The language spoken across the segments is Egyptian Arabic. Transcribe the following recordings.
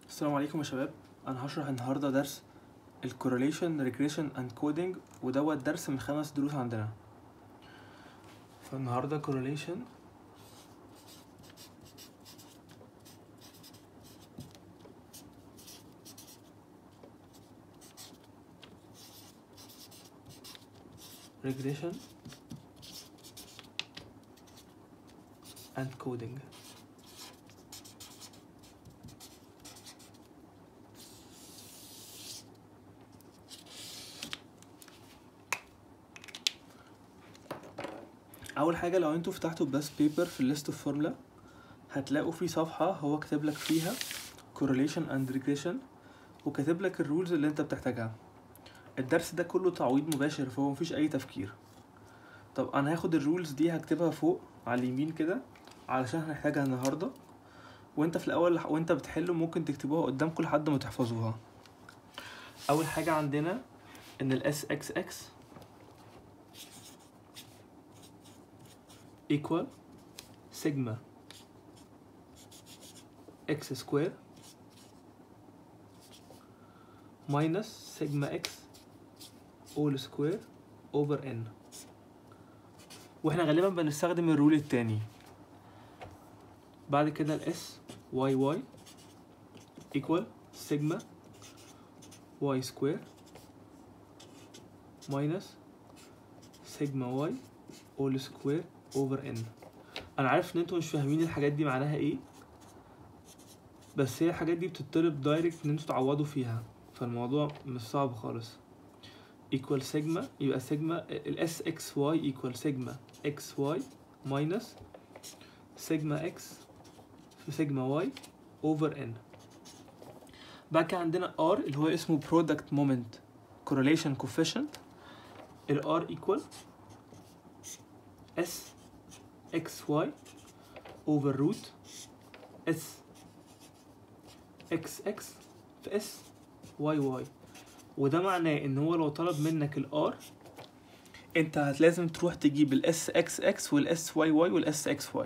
السلام عليكم يا شباب انا هشرح النهارده درس ال correlation regression and coding ودوت درس من خمس دروس عندنا فالنهارده correlation regression and coding اول حاجه لو انتوا فتحتوا بس بيبر في الليست اوف فورمولا هتلاقوا في صفحه هو كاتب لك فيها correlation and regression وكاتب لك الرولز اللي انت بتحتاجها الدرس ده كله تعويض مباشر فهو مفيش اي تفكير طب انا هاخد الرولز دي هكتبها فوق على اليمين كده علشان هنحتاجها النهارده وانت في الاول وانت بتحلوا ممكن تكتبوها قدامكم لحد ما تحفظوها اول حاجه عندنا ان الاس اكس اكس equal sigma x square minus sigma x all square over n واحنا غالبا بنستخدم الرول التاني بعد كده الاس y y equal sigma y square minus sigma y all square over n انا عارف ان انتوا مش فاهمين الحاجات دي معناها ايه بس هي الحاجات دي بتطلب دايركت ان انتوا تعوضوا فيها فالموضوع مش صعب خالص equal sigma يبقى sigma ال sxy equal sigma xy minus sigma x في sigma y over n بعد كده عندنا r اللي هو اسمه product moment correlation coefficient ال r equal s xy over root s xx في s yy وده معناه ان هو لو طلب منك ال r انت هتلازم تروح تجيب ال sxx وال syy وال sxy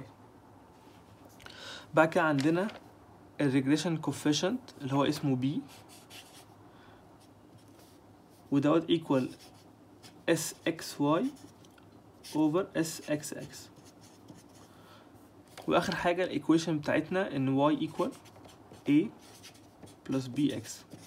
بعد كده عندنا الريجريشن كوفيشنت اللي هو اسمه b ودوت equal sxy over sxx واخر حاجه الايكويشن بتاعتنا ان y equal a plus bx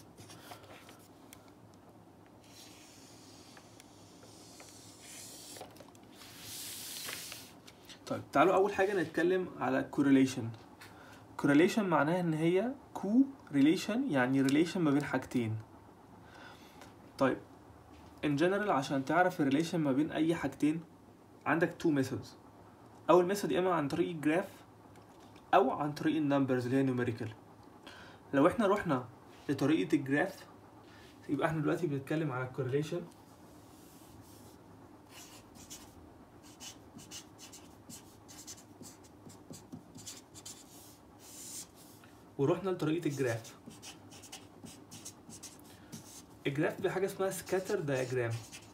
طيب تعالوا اول حاجه نتكلم على correlation correlation معناها ان هي كو relation يعني relation ما بين حاجتين طيب in general عشان تعرف الريليشن ما بين اي حاجتين عندك تو ميثودز اول ميثود يا اما عن طريق الجراف او عن طريق النمبرز اللي هي نيوميريكال لو احنا رحنا لطريقه الجراف يبقى احنا دلوقتي بنتكلم على الكورليشن ورحنا لطريقه الجراف الجراف بحاجه اسمها سكاتر دايجرام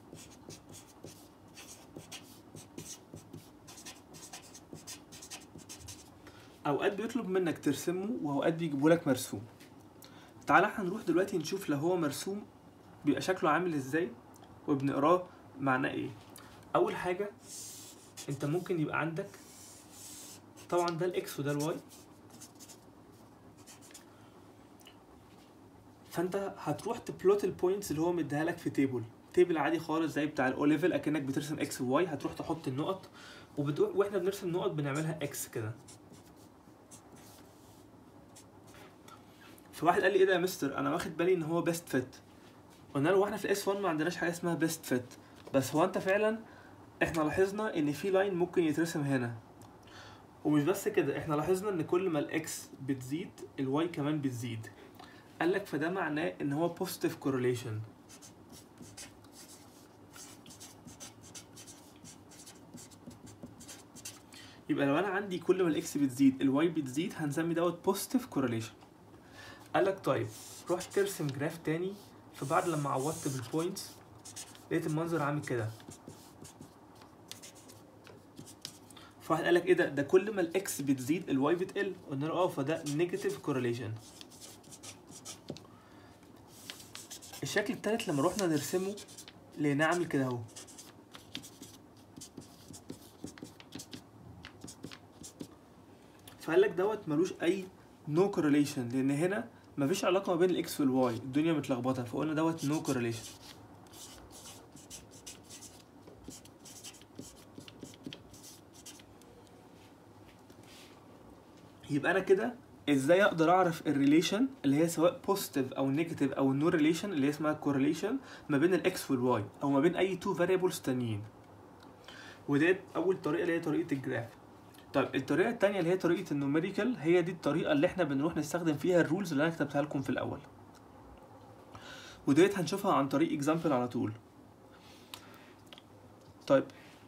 اوقات بيطلب منك ترسمه واوقات بيجيبوا لك مرسوم تعال احنا نروح دلوقتي نشوف لو هو مرسوم بيبقى شكله عامل ازاي وبنقراه معناه ايه اول حاجه انت ممكن يبقى عندك طبعا ده الاكس وده الواي فانت هتروح تبلوت البوينتس اللي هو مديها لك في تيبل تيبل عادي خالص زي بتاع الاو ليفل اكنك بترسم اكس وواي هتروح تحط النقط وبتروح واحنا بنرسم نقط بنعملها اكس كده فواحد قال لي ايه ده يا مستر انا واخد بالي ان هو بيست فيت قلنا له واحنا في اس 1 ما عندناش حاجه اسمها بيست فيت بس هو انت فعلا احنا لاحظنا ان في لاين ممكن يترسم هنا ومش بس كده احنا لاحظنا ان كل ما الاكس بتزيد الواي كمان بتزيد قال لك فده معناه ان هو بوزيتيف كورليشن يبقى لو انا عندي كل ما الاكس بتزيد الواي بتزيد هنسمي دوت بوزيتيف كورليشن قال لك طيب روح ترسم جراف تاني فبعد لما عوضت بالبوينتس لقيت المنظر عامل كده فواحد قال لك ايه ده ده كل ما الاكس بتزيد الواي بتقل قلنا له اه فده نيجاتيف كورليشن الشكل التالت لما روحنا نرسمه لقيناه عامل كده اهو فقال لك دوت ملوش اي نو كورليشن لان هنا مفيش علاقه ما بين الاكس والواي الدنيا متلخبطه فقلنا دوت نو كورليشن يبقى انا كده ازاي اقدر اعرف الريليشن اللي هي سواء بوزيتيف او نيجاتيف او النو ريليشن اللي هي اسمها كورليشن ما بين الاكس والواي او ما بين اي تو فاريبلز تانيين وديت اول طريقه اللي هي طريقه الجراف طيب الطريقه التانية اللي هي طريقه النوميريكال هي دي الطريقه اللي احنا بنروح نستخدم فيها الرولز اللي انا كتبتها لكم في الاول وديت هنشوفها عن طريق اكزامبل على طول طيب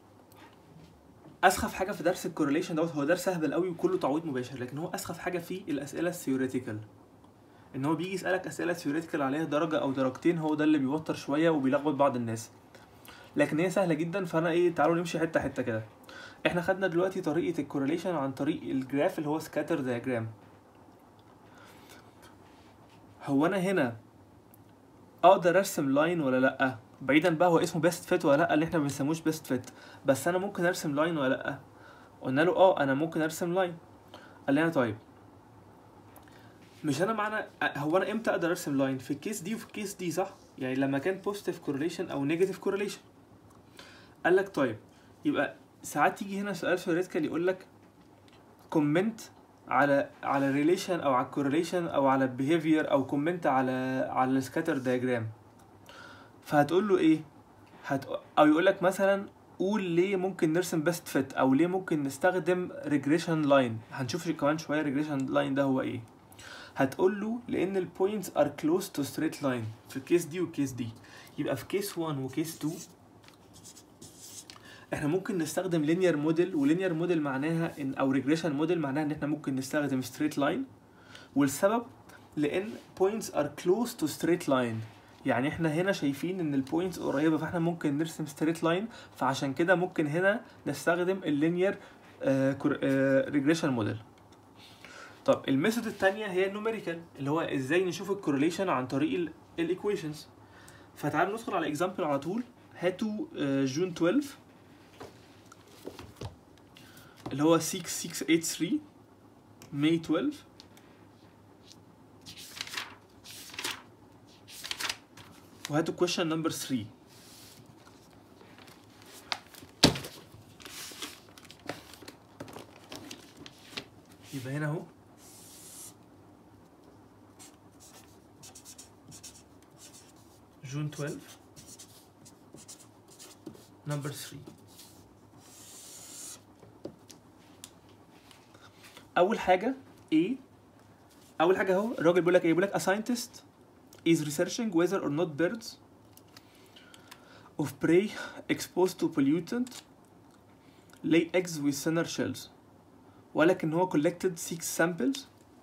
اسخف حاجه في درس الكورليشن دوت هو درس سهل قوي وكله تعويض مباشر لكن هو اسخف حاجه فيه الاسئله الثيوريتيكال ان هو بيجي يسالك اسئله ثيوريتيكال عليها درجه او درجتين هو ده اللي بيوتر شويه وبيلخبط بعض الناس لكن هي سهله جدا فانا ايه تعالوا نمشي حته حته كده احنا خدنا دلوقتي طريقه الكورليشن عن طريق الجراف اللي هو سكاتر دياجرام هو انا هنا اقدر ارسم لاين ولا لا بعيدا بقى هو اسمه بيست فيت ولا لا اللي احنا ما بنسموش بيست فيت بس انا ممكن ارسم لاين ولا لا قلنا له اه انا ممكن ارسم لاين قال لنا طيب مش انا معنى هو انا امتى اقدر ارسم لاين في الكيس دي وفي الكيس دي صح يعني لما كان بوزيتيف كورليشن او نيجاتيف كورليشن قال لك طيب يبقى ساعات يجي هنا سؤال ثيوريتيكال يقول لك كومنت على على ريليشن او على الكورليشن او على البيهيفير او كومنت على على السكاتر دايجرام فهتقول له ايه هت... او يقول لك مثلا قول ليه ممكن نرسم بيست فيت او ليه ممكن نستخدم ريجريشن لاين هنشوف كمان شويه ريجريشن لاين ده هو ايه هتقول له لان البوينتس ار كلوز تو ستريت لاين في الكيس دي والكيس دي يبقى في كيس 1 وكيس 2 احنا ممكن نستخدم لينير موديل ولينير موديل معناها ان او ريجريشن موديل معناها ان احنا ممكن نستخدم ستريت لاين والسبب لان points are close to straight line يعني احنا هنا شايفين ان البوينتس قريبه فاحنا ممكن نرسم ستريت لاين فعشان كده ممكن هنا نستخدم اللينير ريجريشن موديل طب الميثود الثانيه هي النوميريكال اللي هو ازاي نشوف الكورليشن عن طريق الايكويشنز فتعالوا ندخل على اكزامبل على طول هاتوا جون 12 اللي هو 6683 ماي 12 وهاتوا question number 3 يبقى هنا اهو جون 12 number 3 اول حاجه ايه اول حاجه اهو الراجل بيقول لك ايه بيقول لك a scientist is researching whether or not birds of prey exposed to pollutant lay eggs with thinner shells ولكن هو collected six samples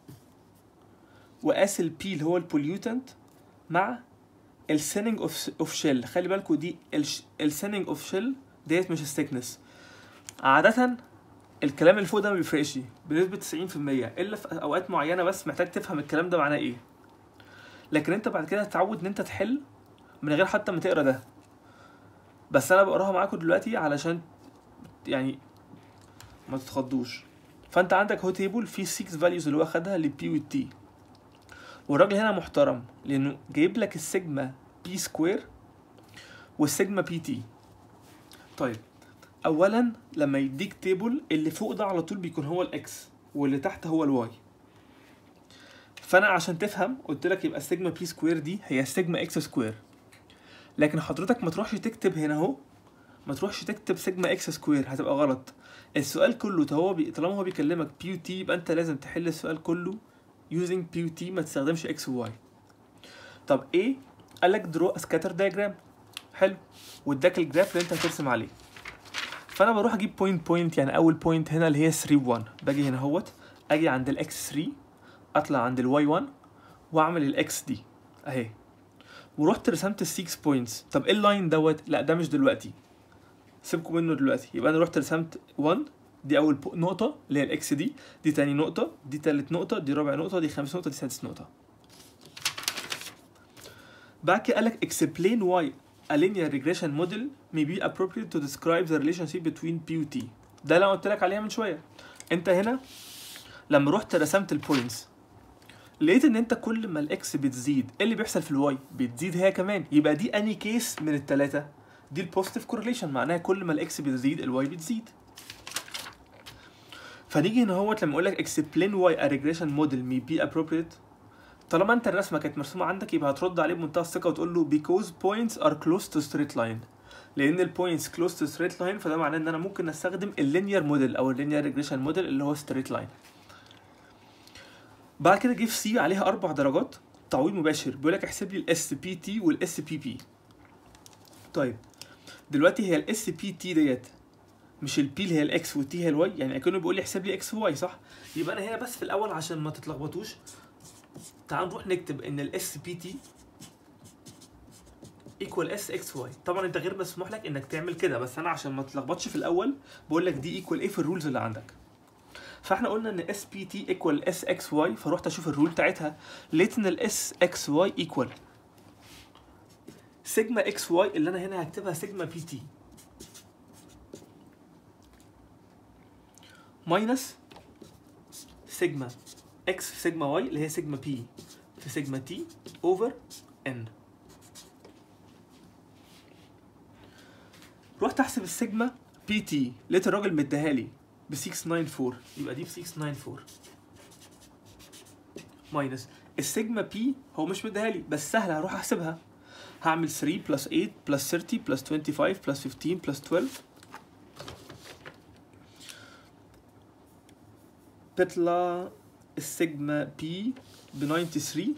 وقاس ال P اللي هو البوليوتنت مع ال thinning of, of shell خلي بالكوا دي ال thinning of shell ديت مش الثيكنس عادة الكلام اللي فوق ده ما بيفرقش بنسبة 90% إلا في أوقات معينة بس محتاج تفهم الكلام ده معناه إيه لكن أنت بعد كده هتتعود إن أنت تحل من غير حتى ما تقرا ده بس أنا بقراها معاكم دلوقتي علشان يعني ما تتخضوش فأنت عندك هو تيبل فيه 6 فاليوز اللي هو خدها للبي والتي والراجل هنا محترم لأنه جايب لك السيجما بي سكوير والسيجما بي تي طيب اولا لما يديك تيبل اللي فوق ده على طول بيكون هو الاكس واللي تحت هو الواي فانا عشان تفهم قلت لك يبقى السيجما بي سكوير دي هي سيجما اكس سكوير لكن حضرتك ما تروحش تكتب هنا اهو ما تروحش تكتب سيجما اكس سكوير هتبقى غلط السؤال كله هو بي... طالما هو بيكلمك بي وتي يبقى انت لازم تحل السؤال كله using بي وتي ما تستخدمش اكس وواي طب ايه قال لك درو سكاتر دايجرام حلو واداك الجراف اللي انت هترسم عليه فانا بروح اجيب بوينت بوينت يعني اول بوينت هنا اللي هي 3 1 باجي هنا اهوت اجي عند الاكس 3 اطلع عند الواي 1 واعمل الاكس دي اهي ورحت رسمت ال 6 بوينتس طب ايه اللاين دوت لا ده مش دلوقتي سيبكم منه دلوقتي يبقى انا رحت رسمت 1 دي اول نقطه اللي هي الاكس دي دي تاني نقطه دي تالت نقطه دي رابع نقطه دي خامس نقطه دي سادس نقطه بعد كده قال لك explain why a linear regression model may be appropriate to describe the relationship between P و T ده اللي انا قلت لك عليها من شويه انت هنا لما رحت رسمت البوينتس لقيت ان انت كل ما الاكس بتزيد ايه اللي بيحصل في الواي بتزيد هي كمان يبقى دي اني كيس من الثلاثه دي البوزيتيف كورليشن معناها كل ما الاكس بتزيد الواي بتزيد فنيجي هنا اهوت لما اقول لك explain why a regression model may be appropriate طالما انت الرسمه كانت مرسومه عندك يبقى هترد عليه بمنتهى الثقه وتقول له because points are close to straight line لان البوينتس close to straight line فده معناه ان انا ممكن استخدم اللينير موديل او اللينير ريجريشن موديل اللي هو straight line بعد كده جه في سي عليها اربع درجات تعويض مباشر بيقول لك احسب لي الاس بي تي والاس بي بي طيب دلوقتي هي الاس بي تي ديت مش البي اللي هي الاكس والتي هي الواي يعني اكنه بيقول لي احسب لي اكس وواي صح يبقى انا هنا بس في الاول عشان ما تتلخبطوش تعال نروح نكتب ان الاس بي تي ايكوال اس اكس واي طبعا انت غير مسموح لك انك تعمل كده بس انا عشان ما تتلخبطش في الاول بقول لك دي ايكوال ايه في الرولز اللي عندك فاحنا قلنا ان اس بي تي ايكوال اس اكس واي فروحت اشوف الرول بتاعتها لقيت ان الاس اكس واي ايكوال سيجما اكس واي اللي انا هنا هكتبها سيجما بي تي ماينس سيجما اكس في سيجما واي اللي هي سيجما بي في سيجما تي اوفر ان رحت احسب السيجما بي تي لقيت الراجل مديها لي ب 694 يبقى دي ب 694 ماينس السيجما بي هو مش مديها لي بس سهله هروح احسبها هعمل 3 بلس 8 بلس 30 بلس 25 بلس 15 بلس 12 تطلع السيجما بي ب 93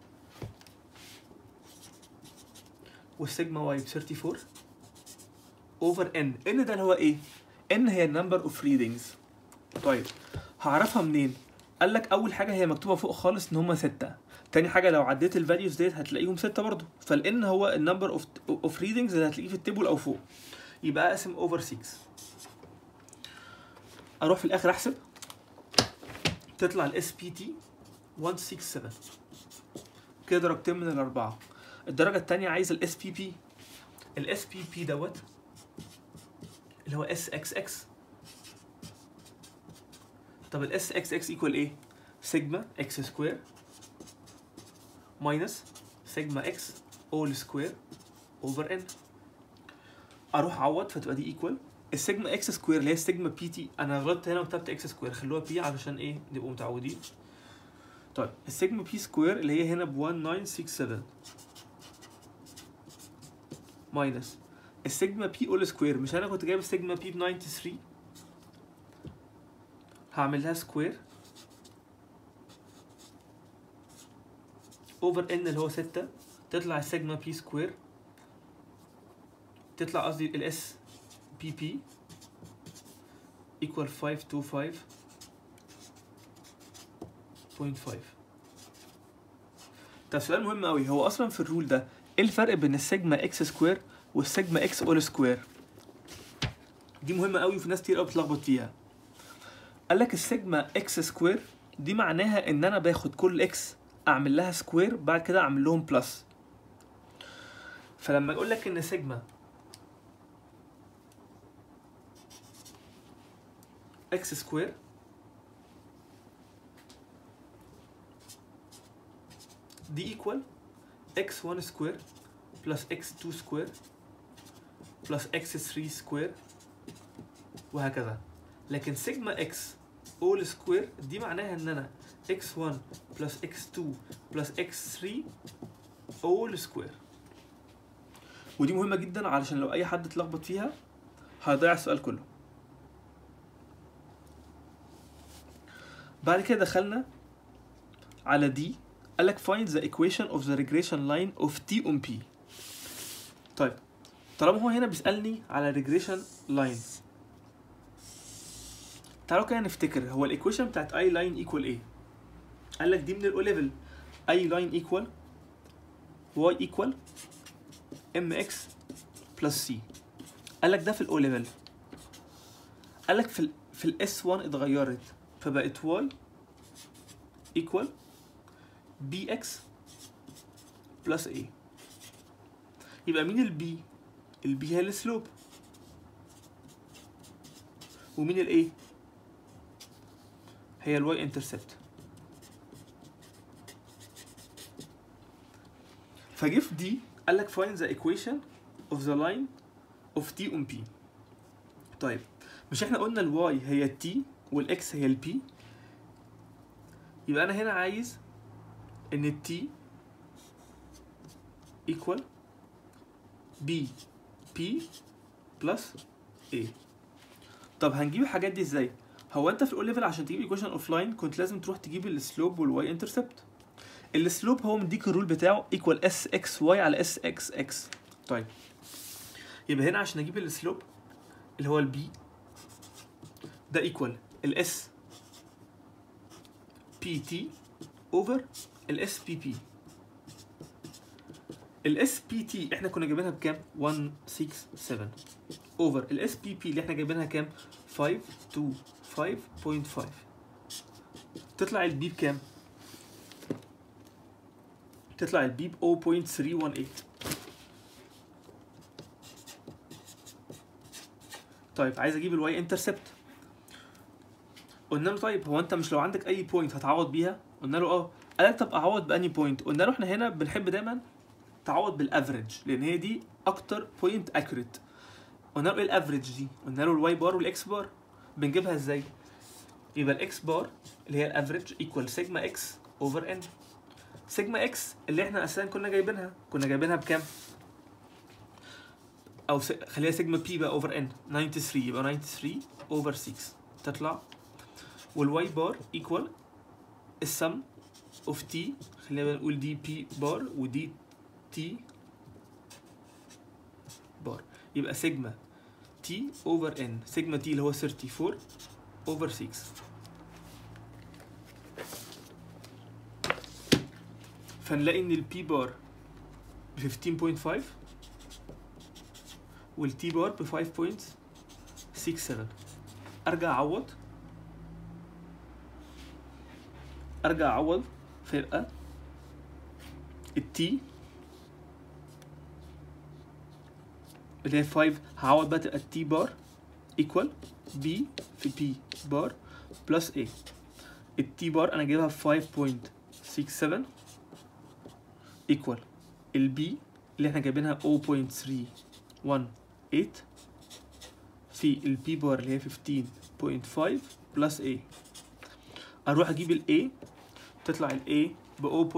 والسيجما واي ب 34 اوفر ان ان ده اللي هو ايه ان هي النمبر اوف ريدنجز طيب هعرفها منين قال لك اول حاجه هي مكتوبه فوق خالص ان هما ستة تاني حاجه لو عديت الفاليوز ديت هتلاقيهم ستة برضو فالان هو النمبر اوف اوف ريدنجز اللي هتلاقيه في التيبل او فوق يبقى اقسم اوفر 6 اروح في الاخر احسب تطلع الاس بي تي 167 كده درجتين من الاربعه الدرجه الثانيه عايز الاس بي بي الاس بي بي دوت اللي هو اس اكس اكس طب الاس اكس اكس ايكوال ايه سيجما اكس سكوير ماينس سيجما اكس اول سكوير اوفر ان اروح اعوض فتبقى دي ايكوال السيجما اكس سكوير اللي هي السيجما بي تي انا غلطت هنا وكتبت اكس سكوير خلوها بي علشان ايه نبقوا متعودين طيب السيجما بي سكوير اللي هي هنا ب 1967 ماينس السيجما بي اول سكوير مش انا كنت جايب السيجما بي ب 93 هعمل لها سكوير اوفر ان اللي هو 6 تطلع السيجما بي سكوير تطلع قصدي الاس بي بي equal 525.5 طب سؤال مهم قوي هو اصلا في الرول ده ايه الفرق بين السيجما اكس سكوير والسيجما اكس اول سكوير دي مهمه قوي وفي ناس كتير قوي بتلخبط فيها قال لك السيجما اكس سكوير دي معناها ان انا باخد كل اكس اعمل لها سكوير بعد كده اعمل لهم بلس فلما اقول لك ان سيجما اكس سكوير دي ايكوال اكس 1 سكوير بلس اكس 2 سكوير بلس اكس 3 سكوير وهكذا لكن سيجما اكس اول سكوير دي معناها ان انا اكس 1 بلس اكس 2 بلس اكس 3 اول سكوير ودي مهمه جدا علشان لو اي حد اتلخبط فيها هيضيع السؤال كله بعد كده دخلنا على دي قال لك find the equation of the regression line of t on p طيب طالما هو هنا بيسألني على regression line تعالوا كده نفتكر هو الايكويشن بتاعت اي لاين ايكوال ايه قال لك دي من الاو ليفل اي لاين ايكوال واي ايكوال ام اكس بلس سي قال لك ده في الاو ليفل قال لك في ال في الاس 1 اتغيرت فبقت واي ايكوال بي اكس بلس ايه يبقى مين البي البي هي السلوب ومين الايه هي الواي انترسبت فجه في دي قال لك find the equation of the line of t on p طيب مش احنا قلنا الواي هي التي والاكس هي البي يبقى انا هنا عايز ان التي equal b p plus a طب هنجيب الحاجات دي ازاي هو انت في الاول ليفل عشان تجيب ايكويشن اوف لاين كنت لازم تروح تجيب السلوب والواي انترسبت السلوب هو مديك الرول بتاعه ايكوال اس اكس واي على اس اكس اكس طيب يبقى هنا عشان اجيب السلوب اللي هو البي ده ايكوال الاس بي تي اوفر الاس بي بي الاس بي تي احنا كنا جايبينها بكام 167 اوفر الاس بي بي اللي احنا جايبينها كام 525.5 تطلع البي بكام تطلع البي ب 0.318 طيب عايز اجيب الواي انترسبت قلنا له طيب هو انت مش لو عندك اي بوينت هتعوض بيها قلنا له اه قال لك طب اعوض باني بوينت قلنا له احنا هنا بنحب دايما تعوض بالافريج لان هي دي اكتر بوينت اكوريت قلنا له ايه الافريج دي قلنا له الواي بار والاكس بار بنجيبها ازاي يبقى الاكس بار اللي هي الافريج ايكوال سيجما اكس اوفر ان سيجما اكس اللي احنا اساسا كنا جايبينها كنا جايبينها بكام او س... خليها سيجما بي بقى اوفر ان 93 يبقى 93 اوفر 6 تطلع والواي بار ايكوال السم اوف تي خلينا نقول دي بي بار ودي تي بار يبقى سيجما تي اوفر ان سيجما تي اللي هو 34 اوفر 6 فنلاقي ان البي بار ب 15.5 والتي بار ب 5.67 ارجع اعوض ارجع اعوض فيبقى التي اللي هي 5 هعوض بقى تبقى التي بار ايكوال بي في بي بار بلس ايه التي بار انا جايبها ب 5.67 ايكوال البي اللي احنا جايبينها 0.318 في البي بار اللي هي 15.5 بلس A اروح اجيب ال A تطلع ال A ب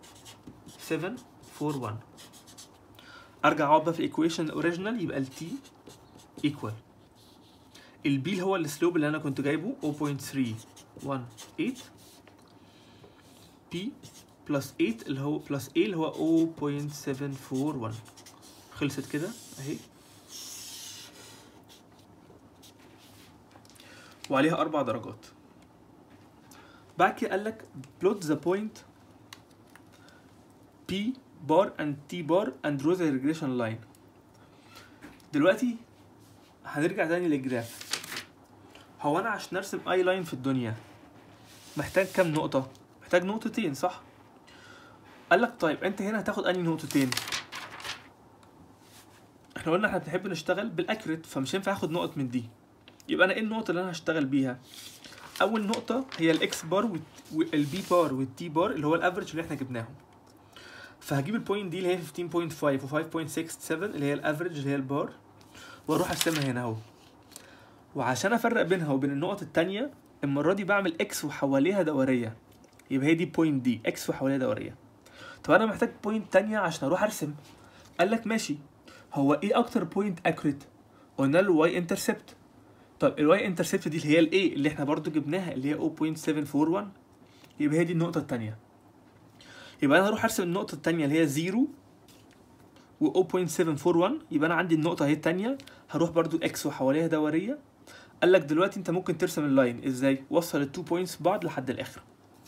0.741 ارجع اقعد بقى في الايكويشن الاوريجينال يبقى ال T ايكوال البي اللي هو السلوب اللي انا كنت جايبه 0.318 P بلس 8 اللي هو بلس A اللي هو 0.741 خلصت كده اهي وعليها أربع درجات بعد كده قال لك plot the point P bar and T bar and draw the regression line دلوقتي هنرجع تاني للجراف هو أنا عشان أرسم أي لاين في الدنيا محتاج كام نقطة؟ محتاج نقطتين صح؟ قال لك طيب أنت هنا هتاخد أنهي نقطتين؟ احنا قلنا احنا بنحب نشتغل بالاكريت فمش هينفع اخد نقط من دي يبقى انا ايه النقطه اللي انا هشتغل بيها اول نقطه هي الاكس بار والبي بار والتي بار اللي هو الافريج اللي احنا جبناهم فهجيب البوينت دي اللي هي 15.5 و5.67 اللي هي الافريج اللي هي البار واروح ارسمها هنا اهو وعشان افرق بينها وبين النقط التانية المره دي بعمل اكس وحواليها دوريه يبقى هي دي بوينت دي اكس وحواليها دوريه طب انا محتاج بوينت تانية عشان اروح ارسم قال لك ماشي هو ايه اكتر بوينت اكوريت قلنا له واي انترسبت طب الواي انترسبت دي اللي هي الاي اللي احنا برضو جبناها اللي هي 0.741 يبقى هي دي النقطه الثانيه يبقى انا هروح ارسم النقطه الثانيه اللي هي 0 و 0.741 يبقى انا عندي النقطه اهي الثانيه هروح برضو اكس وحواليها دوريه قال لك دلوقتي انت ممكن ترسم اللاين ازاي وصل التو بوينتس بعض لحد الاخر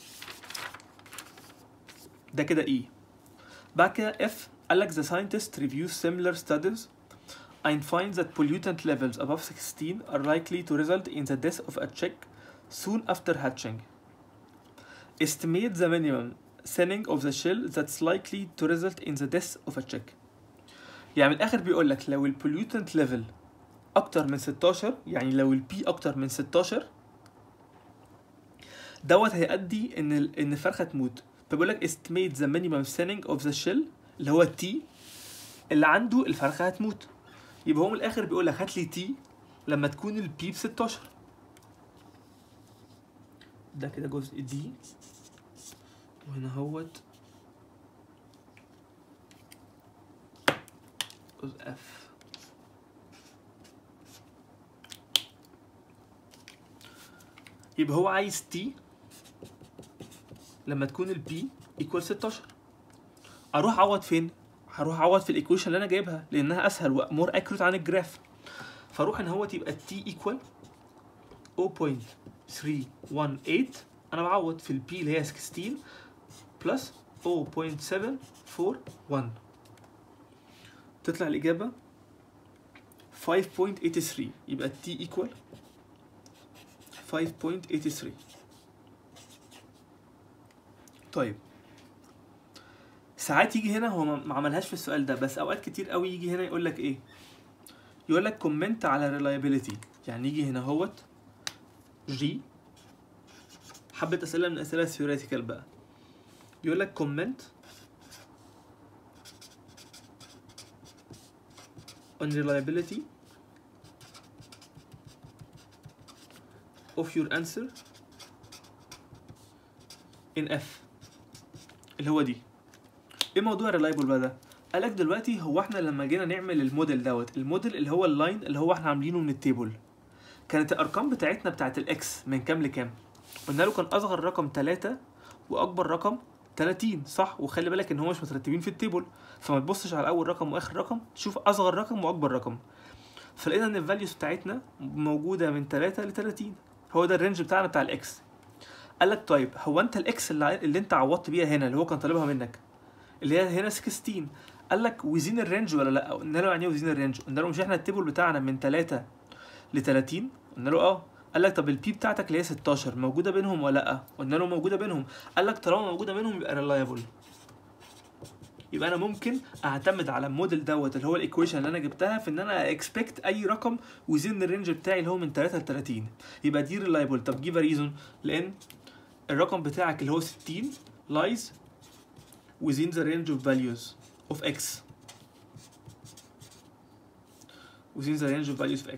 ده كده اي بعد كده اف قال لك the scientist reviews similar studies and finds that pollutant levels above 16 are likely to result in the death of a chick soon after hatching. Estimate the minimum thinning of the shell that's likely to result in the death of a chick. يعني من الاخر بيقول لك لو البوليوتنت ليفل اكتر من 16 يعني لو البي اكتر من 16 دوت هيؤدي ان ال- ان الفرخه تموت فبيقول لك estimate the minimum thinning of the shell اللي هو التي اللي عنده الفرخه هتموت يبقى هو من الاخر بيقول لك هات لي تي لما تكون البي ب 16 ده كده جزء دي وهنا هوت جزء اف يبقى هو عايز تي لما تكون البي ايكوال 16 اروح اعوض فين هروح اعوض في الايكويشن اللي انا جايبها لانها اسهل ومور اكيوريت عن الجراف فاروح ان هو تبقى تي ايكوال 0.318 انا بعوض في البي اللي هي 16 بلس 0.741 تطلع الاجابه 5.83 يبقى تي ايكوال 5.83 طيب ساعات يجي هنا هو ما ما عملهاش في السؤال ده بس اوقات كتير قوي يجي هنا يقول لك ايه يقول لك كومنت على reliability يعني يجي هنا هوت جي حبة أسئلة من الأسئلة الثيوريتيكال بقى يقول لك كومنت on reliability of your answer in F اللي هو دي ايه موضوع reliable بقى ده قالك دلوقتي هو احنا لما جينا نعمل الموديل دوت الموديل اللي هو اللاين اللي هو احنا عاملينه من التيبل كانت الارقام بتاعتنا بتاعت الاكس من كام لكام قلنا له كان اصغر رقم 3 واكبر رقم 30 صح وخلي بالك ان هو مش مترتبين في التيبل فما تبصش على اول رقم واخر رقم تشوف اصغر رقم واكبر رقم فلقينا ان الفاليوز بتاعتنا موجوده من 3 ل 30 هو ده الرينج بتاعنا بتاع الاكس قال لك طيب هو انت الاكس اللي, اللي انت عوضت بيها هنا اللي هو كان طالبها منك اللي هي هنا 16 قال لك وزين الرينج ولا لا قلنا له يعني ايه وزين الرينج قلنا له مش احنا التيبل بتاعنا من 3 ل 30 قلنا له اه قال لك طب البي بتاعتك اللي هي 16 موجوده بينهم ولا لا قلنا له موجوده بينهم قال لك طالما موجوده بينهم يبقى ريلايبل يبقى انا ممكن اعتمد على الموديل دوت اللي هو الايكويشن اللي انا جبتها في ان انا اكسبكت اي رقم وزين الرينج بتاعي اللي هو من 3 ل 30 يبقى دي ريلايبل طب جيف ريزون لان الرقم بتاعك اللي هو 60 lies within the range of values of x within the range of values of x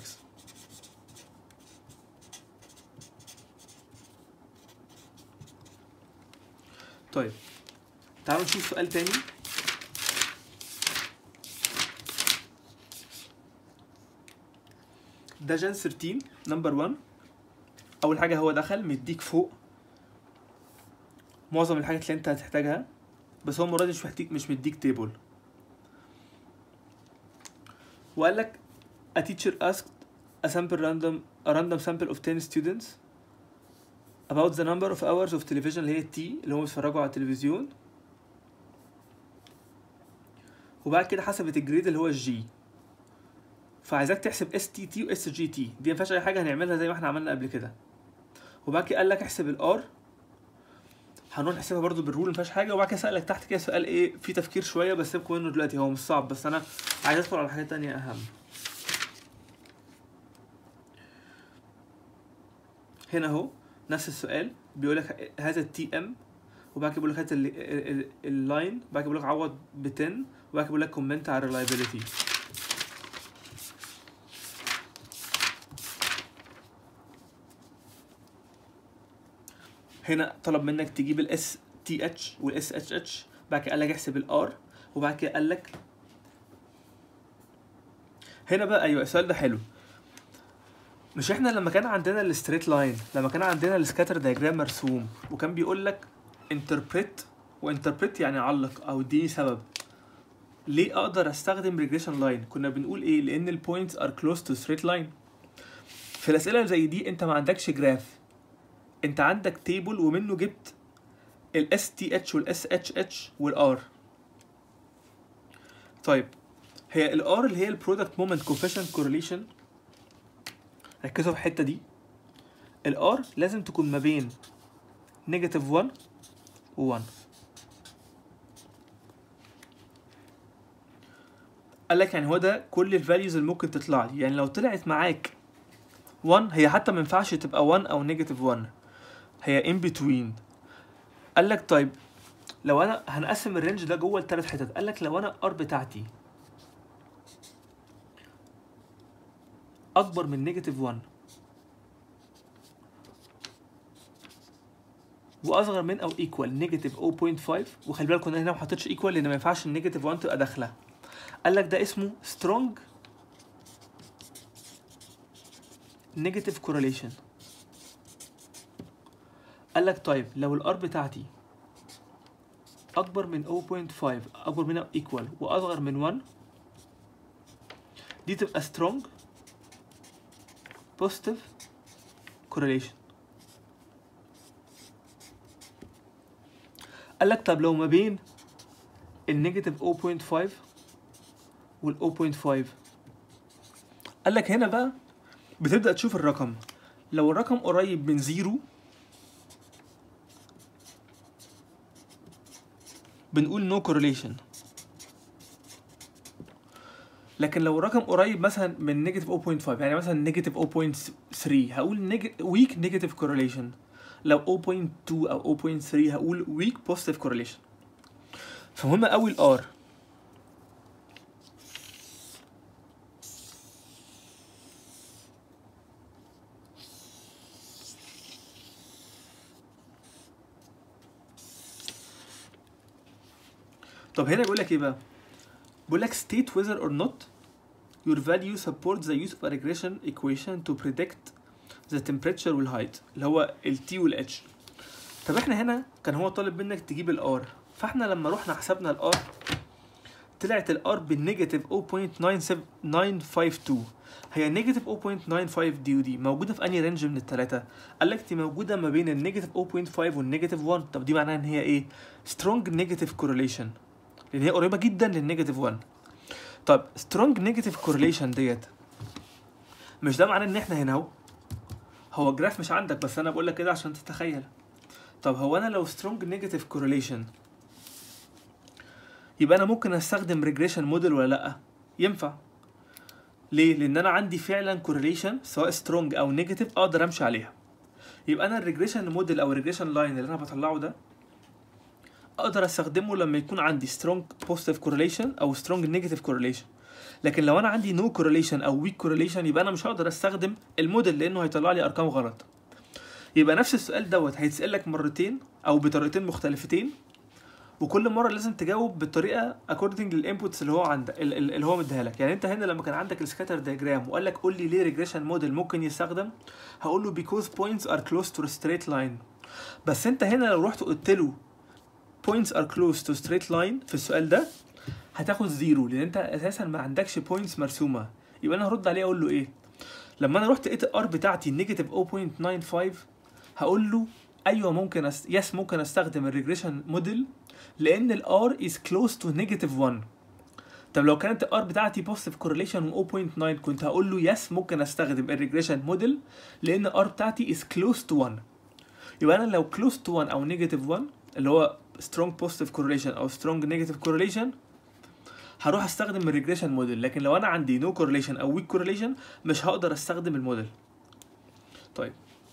طيب تعالوا نشوف سؤال تاني ده جان 13 نمبر 1 اول حاجه هو دخل مديك فوق معظم الحاجات اللي انت هتحتاجها بس هو المره دي مش محتاج مش مديك تيبل وقال لك a teacher asked a sample random a random sample of 10 students about the number of hours of television اللي هي التي اللي هم بيتفرجوا على التلفزيون وبعد كده حسبت الجريد اللي هو الجي فعايزاك تحسب اس تي تي واس جي تي دي ما فيهاش اي حاجه هنعملها زي ما احنا عملنا قبل كده وبعد كده قال لك احسب الار هنروح نحسبها برضو بالرول ما فيهاش حاجه وبعد كده سالك تحت كده سؤال ايه فيه تفكير شويه بس سيبكم منه دلوقتي هو مش صعب بس انا عايز ادخل على حاجات تانية اهم هنا اهو نفس السؤال بيقول لك هذا التي ام وبعد كده بيقول لك هات ال- ال- ال- اللاين وبعد كده بيقول لك عوض ب 10 وبعد كده بيقول لك كومنت على الريلايبيليتي هنا طلب منك تجيب الاس تي اتش والاس اتش اتش بعد كده قال لك احسب الار وبعد كده قال لك هنا بقى ايوه السؤال ده حلو مش احنا لما كان عندنا الستريت لاين لما كان عندنا السكاتر دايجرام مرسوم وكان بيقول لك انتربريت وانتربريت يعني علق او اديني سبب ليه اقدر استخدم ريجريشن لاين كنا بنقول ايه لان البوينتس ار كلوز تو ستريت لاين في الاسئله اللي زي دي انت ما عندكش جراف انت عندك تيبل ومنه جبت الاس تي اتش والاس اتش اتش والار طيب هي الار اللي هي البرودكت مومنت كوفيشنت كورليشن ركزوا في الحته دي الار لازم تكون ما بين نيجاتيف 1 و 1 قال لك يعني هو ده كل الفاليوز اللي ممكن تطلع لي يعني لو طلعت معاك 1 هي حتى ما ينفعش تبقى 1 او نيجاتيف 1 هي ان بتوين قال لك طيب لو انا هنقسم الرينج ده جوه لثلاث حتت قال لك لو انا ار بتاعتي اكبر من نيجاتيف 1 واصغر من او ايكوال نيجاتيف 0.5 وخلي بالكم انا هنا ما حطيتش ايكوال لان ما ينفعش النيجاتيف 1 تبقى داخله قال لك ده اسمه سترونج نيجاتيف كورليشن قال لك طيب لو الار بتاعتي اكبر من 0.5 اكبر من او ايكوال واصغر من 1 دي تبقى سترونج بوزيتيف كورليشن قال لك طب لو ما بين النيجاتيف 0.5 وال 0.5 قال لك هنا بقى بتبدأ تشوف الرقم لو الرقم قريب من زيرو بنقول نو no correlation لكن لو الرقم قريب مثلا من نيجاتيف 0.5 يعني مثلا نيجاتيف 0.3 هقول ويك نيجاتيف كورليشن لو 0.2 او 0.3 هقول ويك بوزيتيف كورليشن فمهم قوي الار طب هنا بيقول لك ايه بقى بيقول لك state whether or not your value supports the use of a regression equation to predict the temperature والheight اللي هو ال T وال H طب احنا هنا كان هو طالب منك تجيب ال R فاحنا لما رحنا حسبنا ال R طلعت ال R بالنيجاتيف 0.952 هي نيجاتيف 0.95 دي ودي موجودة في أنهي رينج من التلاتة؟ قال لك دي موجودة ما بين النيجاتيف 0.5 والنيجاتيف 1 طب دي معناها إن هي إيه؟ سترونج نيجاتيف كورليشن لان هي قريبه جدا للنيجاتيف 1 طب سترونج نيجاتيف كورليشن ديت مش ده معناه ان احنا هنا اهو هو الجراف مش عندك بس انا بقول لك كده عشان تتخيل طب هو انا لو سترونج نيجاتيف كورليشن يبقى انا ممكن استخدم ريجريشن موديل ولا لا ينفع ليه لان انا عندي فعلا كورليشن سواء سترونج او نيجاتيف اقدر امشي عليها يبقى انا الريجريشن موديل او الريجريشن لاين اللي انا بطلعه ده اقدر استخدمه لما يكون عندي strong positive correlation او strong negative correlation لكن لو انا عندي no correlation او weak correlation يبقى انا مش هقدر استخدم الموديل لانه هيطلع لي ارقام غلط يبقى نفس السؤال دوت هيتسال لك مرتين او بطريقتين مختلفتين وكل مره لازم تجاوب بالطريقه according للانبوتس اللي هو عندك اللي هو مديها لك يعني انت هنا لما كان عندك السكاتر دياجرام وقال لك قول لي ليه ريجريشن موديل ممكن يستخدم هقول له because points are close to a straight line بس انت هنا لو رحت قلت له points are close to straight line في السؤال ده هتاخد زيرو لان انت اساسا ما عندكش points مرسومه يبقى انا هرد عليه اقول له ايه لما انا رحت لقيت الار بتاعتي نيجاتيف 0.95 هقول له ايوه ممكن أست... يس ممكن استخدم الريجريشن موديل لان الار از كلوز تو نيجاتيف 1 طب لو كانت الار بتاعتي بوزيتيف كورليشن 0.9 كنت هقول له يس ممكن استخدم الريجريشن موديل لان الار بتاعتي از كلوز تو 1 يبقى انا لو كلوز تو 1 او نيجاتيف 1 اللي هو strong positive correlation او strong negative correlation هروح استخدم الريجريشن موديل لكن لو انا عندي no correlation او weak correlation مش هقدر استخدم الموديل طيب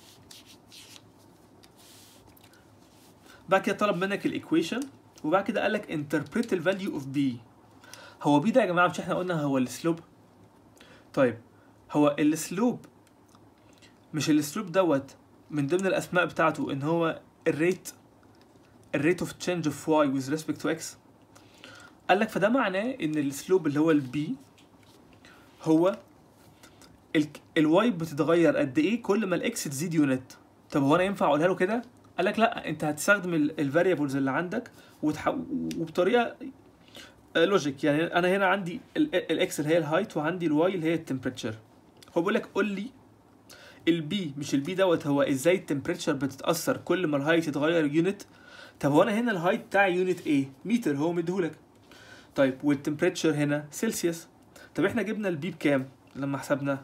بعد كده طلب منك الايكويشن وبعد كده قال لك interpret the value of b هو b ده يا جماعه مش احنا قلنا هو السلوب طيب هو السلوب مش السلوب دوت من ضمن الاسماء بتاعته ان هو الريت الريت اوف تشينج اوف واي with respect to x قال لك فده معناه ان السلوب اللي هو البي هو الواي بتتغير قد ايه كل ما الاكس تزيد يونت طب هو انا ينفع اقولها له كده قال لك لا انت هتستخدم الفاريبلز اللي عندك وتح... وبطريقه لوجيك يعني انا هنا عندي الاكس اللي هي الهايت وعندي الواي اللي هي التمبريتشر هو بيقول لك قول لي البي مش البي دوت هو ازاي التمبريتشر بتتاثر كل ما الهايت يتغير يونت طب هو انا هنا الهايت بتاعي يونت ايه متر هو مديهولك طيب والتمبريتشر هنا سيلسيوس طب احنا جبنا البي بكام لما حسبنا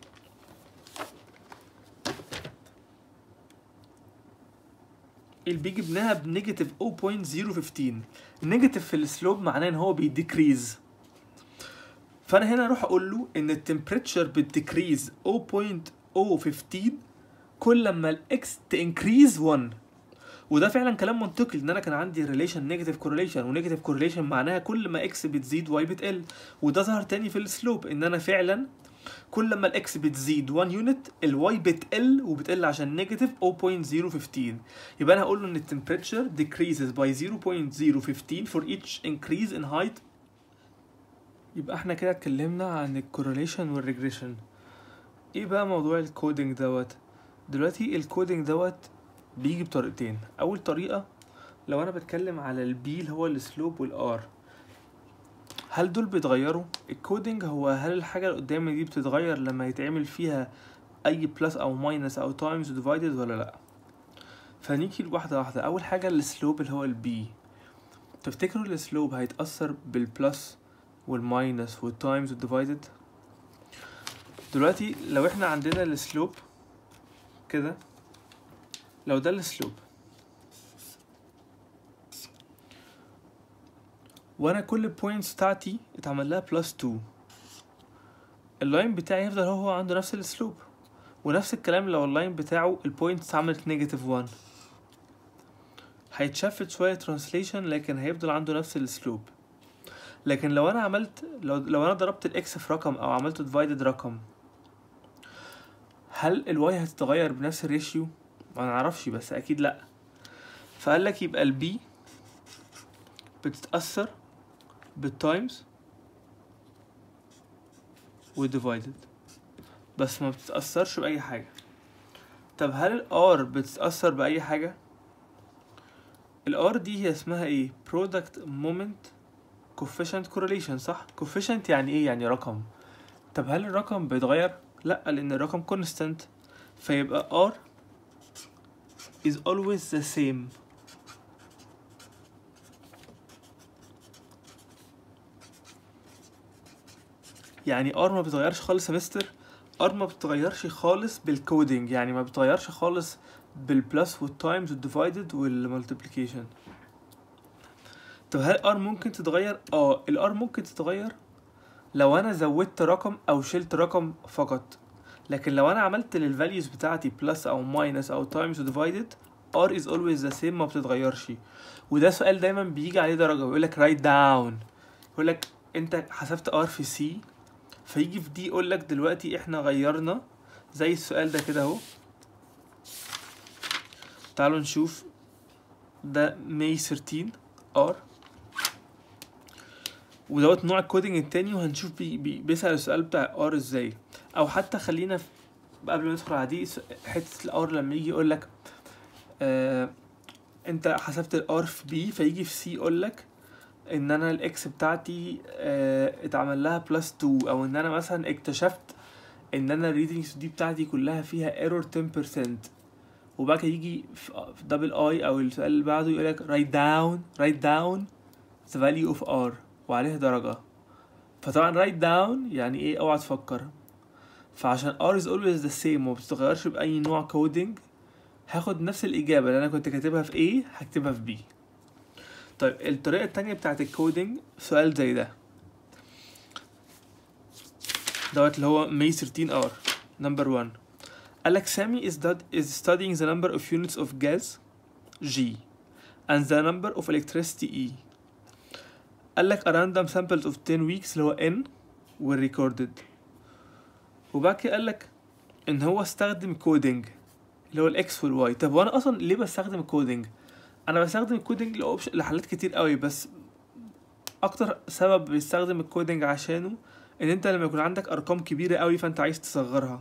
البي جبناها بنيجاتيف 0.015 النيجاتيف في السلوب معناه ان هو بيديكريز فانا هنا اروح اقول له ان التمبريتشر بتديكريز 0.015 كل لما الاكس تنكريز 1 وده فعلا كلام منطقي لان انا كان عندي ريليشن نيجاتيف كورليشن ونيجاتيف كورليشن معناها كل ما اكس بتزيد واي بتقل وده ظهر تاني في السلوب ان انا فعلا كل ما الاكس بتزيد 1 يونت الواي بتقل وبتقل عشان نيجاتيف 0.015 يبقى انا هقول له ان التمبريتشر decreases by 0.015 for each increase in height يبقى احنا كده اتكلمنا عن الكورليشن والريجريشن ايه بقى موضوع الكودينج دوت دلوقتي الكودينج دوت بيجي بطريقتين اول طريقه لو انا بتكلم على البي اللي هو السلوب والار هل دول بيتغيروا الكودينج هو هل الحاجه اللي قدامي دي بتتغير لما يتعمل فيها اي بلس او ماينس او تايمز ديفايدد ولا لا فنيجي واحده واحده اول حاجه السلوب اللي هو البي تفتكروا السلوب هيتاثر بالبلس والماينس والتايمز والديفايدد دلوقتي لو احنا عندنا السلوب كده لو ده السلوب وانا كل البوينتس بتاعتي اتعمل لها بلس 2 اللاين بتاعي يفضل هو هو عنده نفس السلوب ونفس الكلام لو اللاين بتاعه البوينتس عملت نيجاتيف 1 هيتشفت شوية ترانسليشن لكن هيفضل عنده نفس السلوب لكن لو انا عملت لو لو انا ضربت الاكس في رقم او عملت ديفايدد رقم هل الواي هتتغير بنفس الريشيو ما نعرفش بس اكيد لا فقال لك يبقى البي بتتأثر بالتايمز والديفايدد بس ما بتتأثرش بأي حاجة طب هل الار بتتأثر بأي حاجة؟ الار دي هي اسمها ايه؟ product moment coefficient correlation صح؟ coefficient يعني ايه؟ يعني رقم طب هل الرقم بيتغير؟ لأ لأن الرقم constant فيبقى r is always the same يعني ار ما بتغيرش خالص يا مستر ار ما بتغيرش خالص بالكودينج يعني ما بتغيرش خالص بالبلس والتايمز والديفايدد والمالتيبليكيشن طب هل ار ممكن تتغير اه الار ممكن تتغير لو انا زودت رقم او شلت رقم فقط لكن لو انا عملت للفاليوز بتاعتي بلس او ماينس او تايمز وديفايدد ار از اولويز ذا سيم ما بتتغيرش وده سؤال دايما بيجي عليه درجه بيقول لك رايت داون يقول لك انت حسبت ار في سي فيجي في دي يقول لك دلوقتي احنا غيرنا زي السؤال ده كده اهو تعالوا نشوف ده ماي 13 ار ودوت نوع الكودينج التاني وهنشوف بي بي بيسأل السؤال بتاع ار ازاي او حتى خلينا في قبل ما ندخل على دي حته الار لما يجي يقول لك آه انت حسبت الار في بي فيجي في سي يقول لك ان انا الاكس بتاعتي آه اتعمل لها بلس 2 او ان انا مثلا اكتشفت ان انا الريدنجز دي بتاعتي كلها فيها ايرور 10% وبعد كده يجي في دبل اي او السؤال اللي بعده يقول لك write down write down the value of r وعليها درجة فطبعا write down يعني ايه اوعى تفكر فعشان r is always the same وما بتتغيرش بأي نوع كودينج هاخد نفس الإجابة اللي أنا كنت كاتبها في A هكتبها في B طيب الطريقة التانية بتاعت الكودينج سؤال زي ده دوت اللي هو May 13 R number 1 قالك سامي is, that is studying the number of units of gas G and the number of electricity E قالك a random sample of 10 weeks اللي هو N were recorded وبعد كده قالك ان هو استخدم كودينج اللي هو الاكس والواي طب وانا اصلا ليه بستخدم الكودينج انا بستخدم الكودينج لأوبش- لحالات كتير قوي بس اكتر سبب بيستخدم الكودينج عشانه ان انت لما يكون عندك ارقام كبيره قوي فانت عايز تصغرها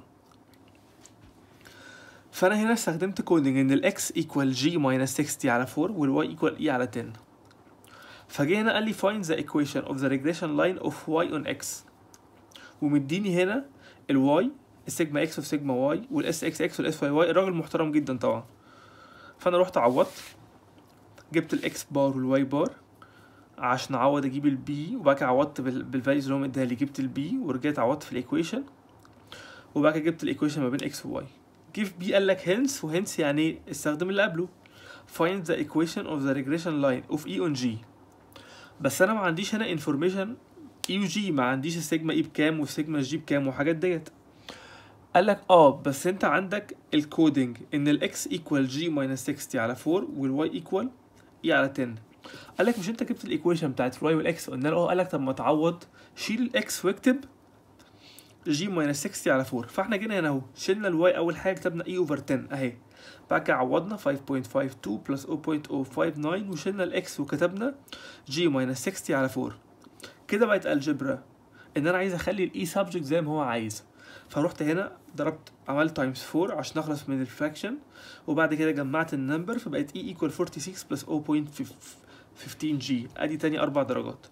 فانا هنا استخدمت كودينج ان الاكس ايكوال جي ماينس 60 على 4 والواي ايكوال اي على 10 فجه هنا قال لي find the equation of the regression line of y on x ومديني هنا الواي السيجما اكس وسيجما واي والاس اكس اكس والاس واي واي الراجل محترم جدا طبعا فانا رحت عوضت جبت الاكس بار والواي بار عشان اعوض اجيب البي وبعد كده عوضت بال- بالفاليوز اللي هو مديها لي جبت البي ورجعت عوضت في الايكويشن وبعد كده جبت الايكويشن ما بين اكس وواي جه في بي قال لك هنس وهنس يعني ايه استخدم اللي قبله find the equation of the regression line of E on G بس انا ما عنديش هنا information اي وجي ما عنديش السيجما اي بكام والسيجما جي بكام وحاجات ديت قال لك اه بس انت عندك الكودينج ان الاكس ايكوال جي ماينس 60 على 4 والواي ايكوال اي على 10 قال لك مش انت جبت الايكويشن بتاعت الواي والاكس قلنا له اه قال لك طب ما تعوض شيل الاكس واكتب جي ماينس 60 على 4 فاحنا جينا هنا اهو شلنا الواي اول حاجه كتبنا اي اوفر 10 اهي بعد كده عوضنا 5.52 بلس 0.059 وشلنا الاكس وكتبنا جي ماينس 60 على 4 كده بقت الجبرا ان انا عايز اخلي الاي سبجكت زي ما هو عايز فروحت هنا ضربت عملت تايمز 4 عشان اخلص من الفراكشن وبعد كده جمعت النمبر فبقت اي ايكوال 46 بلس 0.15 جي ادي تاني اربع درجات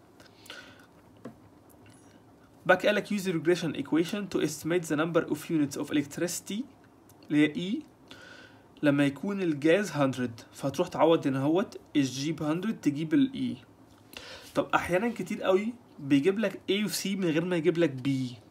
بعد كده قال لك use the regression equation to estimate the number of units of electricity اللي هي E لما يكون الجاز 100 فهتروح تعوض هنا اهوت الجي ب 100 تجيب الاي طب احيانا كتير قوي بيجيب لك A و C من غير ما يجيب لك B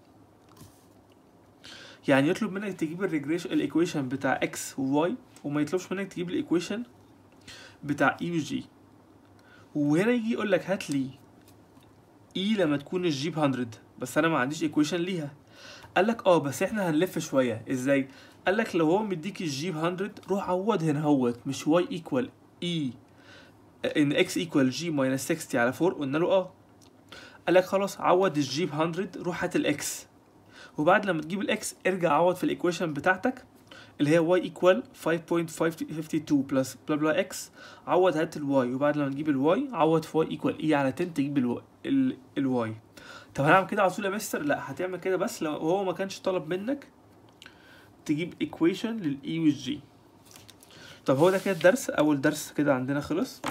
يعني يطلب منك تجيب الريجريشن الايكويشن بتاع x و y وما يطلبش منك تجيب الايكويشن بتاع e و g وهنا يجي يقول لك هات لي e لما تكون الجي ب 100 بس انا ما عنديش ايكويشن ليها قال لك اه بس احنا هنلف شويه ازاي قال لك لو هو مديك الجي ب 100 روح عوض هنا اهوت مش y ايكوال e ان x ايكوال g ماينس 60 على 4 قلنا له اه قال لك خلاص عوض الجي ب 100 روح هات الاكس وبعد لما تجيب الاكس ارجع عوض في الايكويشن بتاعتك اللي هي y ايكوال 5.52 بلس بلا بلا اكس عوض هات الواي وبعد لما تجيب الواي عوض في y ايكوال e على 10 تجيب الواي الواي طب هنعمل كده على طول يا مستر لا هتعمل كده بس لو هو ما كانش طلب منك تجيب ايكويشن للاي والجي طب هو ده كده الدرس اول درس كده عندنا خلص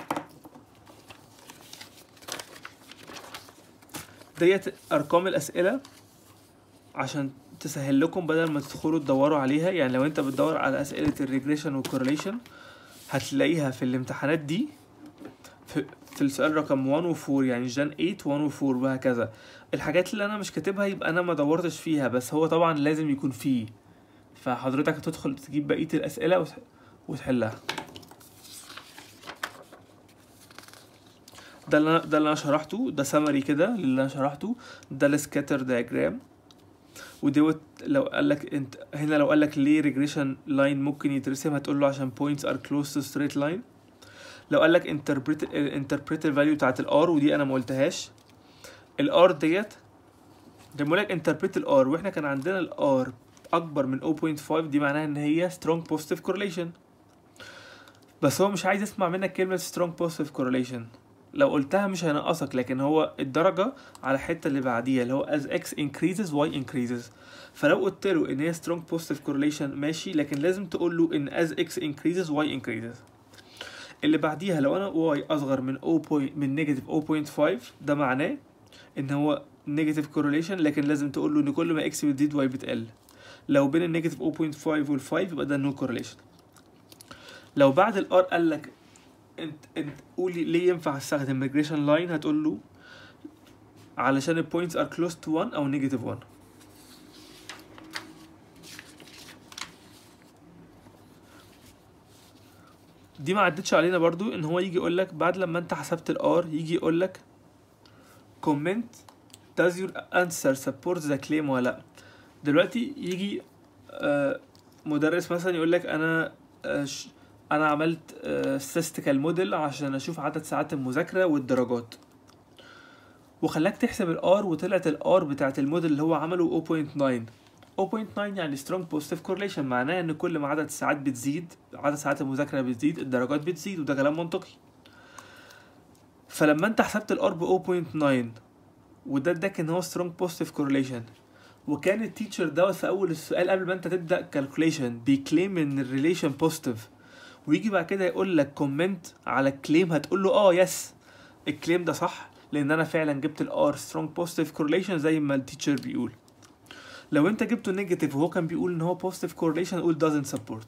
ديت ارقام الاسئله عشان تسهل لكم بدل ما تدخلوا تدوروا عليها يعني لو انت بتدور على اسئله الريجريشن والكورليشن هتلاقيها في الامتحانات دي في, في السؤال رقم 1 و 4 يعني جان 8 1 و 4 وهكذا الحاجات اللي انا مش كاتبها يبقى انا ما دورتش فيها بس هو طبعا لازم يكون فيه فحضرتك هتدخل تجيب بقيه الاسئله وت- وتحلها ده اللي أنا- ده اللي انا شرحته ده سمري كده للي انا شرحته ده السكاتر دايجرام ودوت لو قال لك انت هنا لو قال لك ليه ريجريشن لاين ممكن يترسم هتقول له عشان points are close to straight line لو قال لك interpret interpret الفاليو بتاعت الار ودي انا ما قلتهاش الار ديت لما بقول لك interpret الار واحنا كان عندنا الار اكبر من 0.5 دي معناها ان هي strong positive correlation بس هو مش عايز يسمع منك كلمة strong positive correlation لو قلتها مش هينقصك لكن هو الدرجة على الحتة اللي بعديها اللي هو as x increases y increases فلو قلت له ان هي strong positive correlation ماشي لكن لازم تقول له ان as x increases y increases اللي بعديها لو انا y اصغر من 0. point- من نيجاتيف 0.5 ده معناه ان هو نيجاتيف correlation لكن لازم تقول له ان كل ما x بتزيد y بتقل لو بين النيجاتيف 0.5 وال 5 يبقى ده no correlation لو بعد الار قال لك انت انت قولي ليه ينفع استخدم ميجريشن لاين هتقول له علشان البوينتس ار كلوز تو 1 او نيجاتيف 1 دي ما عدتش علينا برضو ان هو يجي يقول لك بعد لما انت حسبت الار يجي يقول لك comment does your answer support the claim ولا لا دلوقتي يجي آه، مدرس مثلا يقول لك انا آه، ش- انا عملت statistical موديل عشان اشوف عدد ساعات المذاكره والدرجات وخلاك تحسب الار وطلعت الار بتاعت الموديل اللي هو عمله 0.9 0.9 يعني strong positive correlation معناه ان كل ما عدد الساعات بتزيد عدد ساعات المذاكره بتزيد الدرجات بتزيد وده كلام منطقي فلما انت حسبت الار ب 0.9 وده اداك ان هو strong positive correlation وكان التيتشر دوت في اول السؤال قبل ما انت تبدا كالكوليشن بيكليم ان الريليشن بوزيتيف ويجي بعد كده يقول لك كومنت على الكليم هتقول له اه يس الكليم ده صح لان انا فعلا جبت الار سترونج بوزيتيف كورليشن زي ما التيتشر بيقول لو انت جبته نيجاتيف وهو كان بيقول ان هو بوزيتيف كورليشن قول doesn't support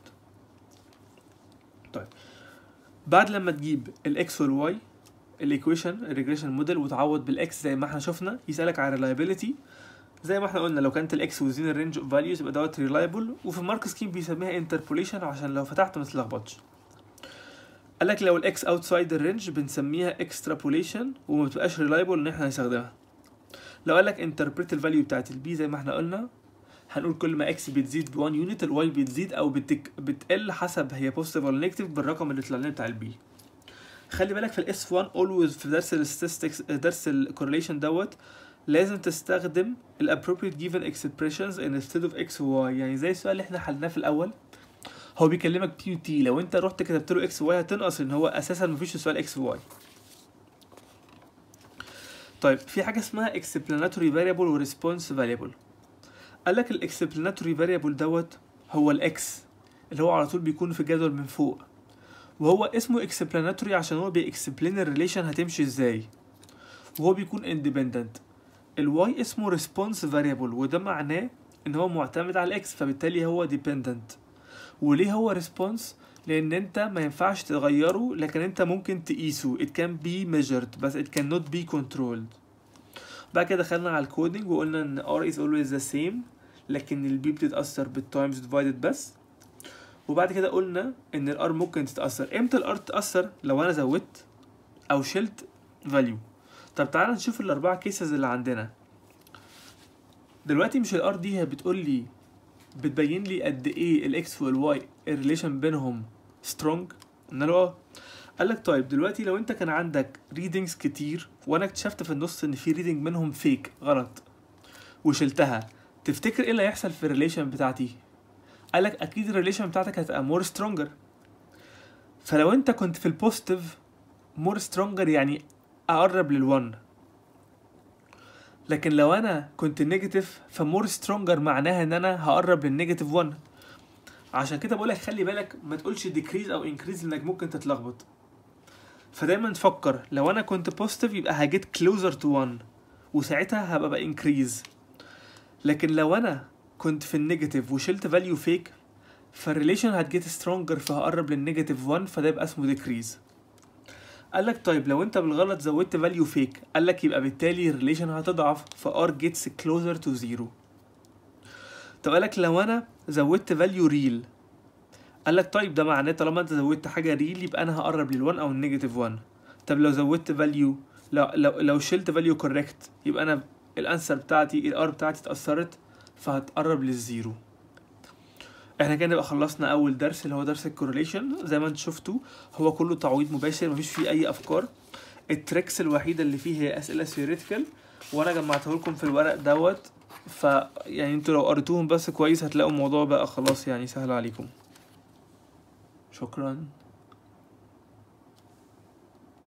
طيب بعد لما تجيب الاكس والواي الايكويشن الريجريشن موديل وتعوض بالاكس زي ما احنا شفنا يسالك على reliability زي ما احنا قلنا لو كانت الاكس وزين الرينج اوف فاليوز يبقى دوت ريلايبل وفي مارك سكيم بيسميها انتربوليشن عشان لو فتحت ما تتلخبطش قال لك لو الاكس اوتسايد الرينج بنسميها اكسترابوليشن وما بتبقاش ريلايبل ان احنا نستخدمها لو قال لك انتربريت الفاليو بتاعت البي زي ما احنا قلنا هنقول كل ما اكس بتزيد ب 1 يونت الواي بتزيد او بتك... بتقل حسب هي بوزيتيف ولا نيجاتيف بالرقم اللي طلع لنا بتاع البي خلي بالك في الاس 1 اولويز في درس الستاتستكس درس الكورليشن دوت لازم تستخدم الابروبريت جيفن اكسبريشنز instead of x و y يعني زي السؤال اللي احنا حلناه في الاول هو بيكلمك بي و تي لو انت رحت كتبت له اكس واي هتنقص ان هو اساسا مفيش سؤال اكس واي طيب في حاجه اسمها explanatory variable و response variable قال لك الاكسبلاناتوري فاريبل دوت هو الاكس اللي هو على طول بيكون في الجدول من فوق وهو اسمه اكسبلاناتوري عشان هو بيكسبلين الريليشن هتمشي ازاي وهو بيكون اندبندنت الواي اسمه ريسبونس فاريبل وده معناه ان هو معتمد على الاكس فبالتالي هو ديبندنت وليه هو ريسبونس لان انت ما ينفعش تغيره لكن انت ممكن تقيسه it can be measured بس it cannot be controlled بعد كده دخلنا على الكودينج وقلنا ان r is always the same لكن البي بتتأثر بالتايمز ديفايدد بس وبعد كده قلنا ان الار ممكن تتأثر امتى الار تتأثر لو انا زودت او شلت فاليو طب تعالى نشوف الاربعة كيسز اللي عندنا دلوقتي مش الار دي هي بتقول لي بتبين لي قد ايه الاكس والواي الريليشن بينهم سترونج قلنا له اه قال لك طيب دلوقتي لو انت كان عندك ريدنجز كتير وانا اكتشفت في النص ان في ريدنج منهم فيك غلط وشلتها تفتكر ايه اللي هيحصل في الريليشن بتاعتي قال لك اكيد الريليشن بتاعتك هتبقى مور سترونجر فلو انت كنت في البوزيتيف مور سترونجر يعني اقرب للون لكن لو انا كنت نيجاتيف فمور سترونجر معناها ان انا هقرب للنيجاتيف 1 عشان كده بقولك خلي بالك ما تقولش ديكريز او انكريز لانك ممكن تتلخبط فدايما تفكر لو انا كنت بوزيتيف يبقى هجيت كلوزر تو 1 وساعتها هبقى بقى انكريز لكن لو انا كنت في النيجاتيف وشلت فاليو فيك فالريليشن هتجيت سترونجر فهقرب للنيجاتيف 1 فده يبقى اسمه ديكريز قال لك طيب لو انت بالغلط زودت فاليو فيك قال لك يبقى بالتالي الريليشن هتضعف فار جيتس كلوزر تو زيرو طب قال لك لو انا زودت فاليو ريل قال لك طيب ده معناه طالما انت زودت حاجه ريل يبقى انا هقرب لل1 او النيجاتيف 1 طب لو زودت فاليو لو لو لو شلت فاليو كوريكت يبقى انا الانسر بتاعتي الار بتاعتي اتاثرت فهتقرب للزيرو احنا كده نبقى خلصنا اول درس اللي هو درس الكورليشن زي ما انتم شفتوا هو كله تعويض مباشر مفيش فيه اي افكار التريكس الوحيده اللي فيه هي اسئله ثيوريتيكال وانا جمعته لكم في الورق دوت ف يعني انتوا لو قريتوهم بس كويس هتلاقوا الموضوع بقى خلاص يعني سهل عليكم شكرا